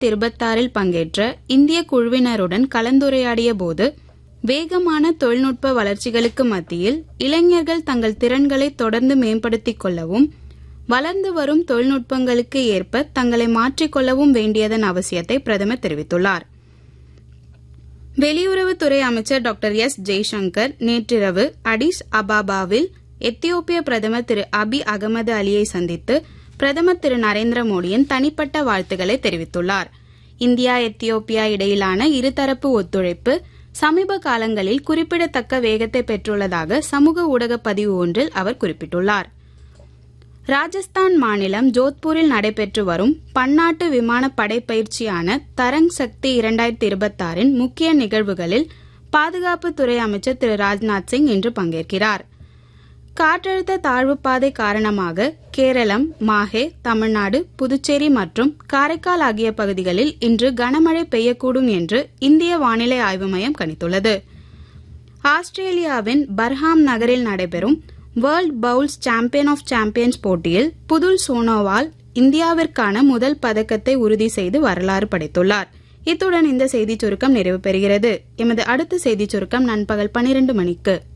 இரண்டாயிரத்தி இருபத்தாறில் பங்கேற்ற இந்திய குழுவினருடன் கலந்துரையாடிய போது வேகமான தொழில்நுட்ப வளர்ச்சிகளுக்கு மத்தியில் இளைஞர்கள் தங்கள் திறன்களை தொடர்ந்து மேம்படுத்திக் கொள்ளவும் வளர்ந்து வரும் தொழில்நுட்பங்களுக்கு ஏற்ப தங்களை மாற்றிக்கொள்ளவும் வேண்டியதன் அவசியத்தை பிரதமர் தெரிவித்துள்ளார் வெளியுறவுத்துறை அமைச்சர் டாக்டர் எஸ் ஜெய்சங்கர் நேற்றிரவு அடிஸ் அபாபாவில் எத்தியோப்பிய பிரதமர் திரு அபி அகமது அலியை சந்தித்து பிரதமர் திரு நரேந்திர மோடியின் தனிப்பட்ட வாழ்த்துக்களை தெரிவித்துள்ளார் இந்தியா எத்தியோப்பியா இடையிலான இருதரப்பு ஒத்துழைப்பு சமீப காலங்களில் குறிப்பிடத்தக்க வேகத்தை பெற்றுள்ளதாக சமூக ஊடக பதிவு ஒன்றில் அவர் குறிப்பிட்டுள்ளார் ராஜஸ்தான் மாநிலம் ஜோத்பூரில் நடைபெற்று வரும் பன்னாட்டு விமான படைப்பயிற்சியான தரங் சக்தி இரண்டாயிரத்தி இருபத்தாறின் முக்கிய நிகழ்வுகளில் பாதுகாப்புத்துறை அமைச்சர் திரு ராஜ்நாத் சிங் இன்று பங்கேற்கிறார் காற்றழுத்த தாழ்வு பாதை காரணமாக கேரளம் மாஹே தமிழ்நாடு புதுச்சேரி மற்றும் காரைக்கால் ஆகிய பகுதிகளில் இன்று கனமழை பெய்யக்கூடும் என்று இந்திய வானிலை ஆய்வு மையம் கணித்துள்ளது ஆஸ்திரேலியாவின் பர்ஹாம் நகரில் நடைபெறும் world bowls champion of champions போட்டியில் புதுல் சோனோவால் இந்தியாவிற்கான முதல் பதக்கத்தை உறுதி செய்து வரலாறு படைத்துள்ளார் இத்துடன் இந்த செய்திச் சுருக்கம் நிறைவு பெறுகிறது எமது அடுத்த செய்திச் சுருக்கம் நண்பகல் பனிரெண்டு மணிக்கு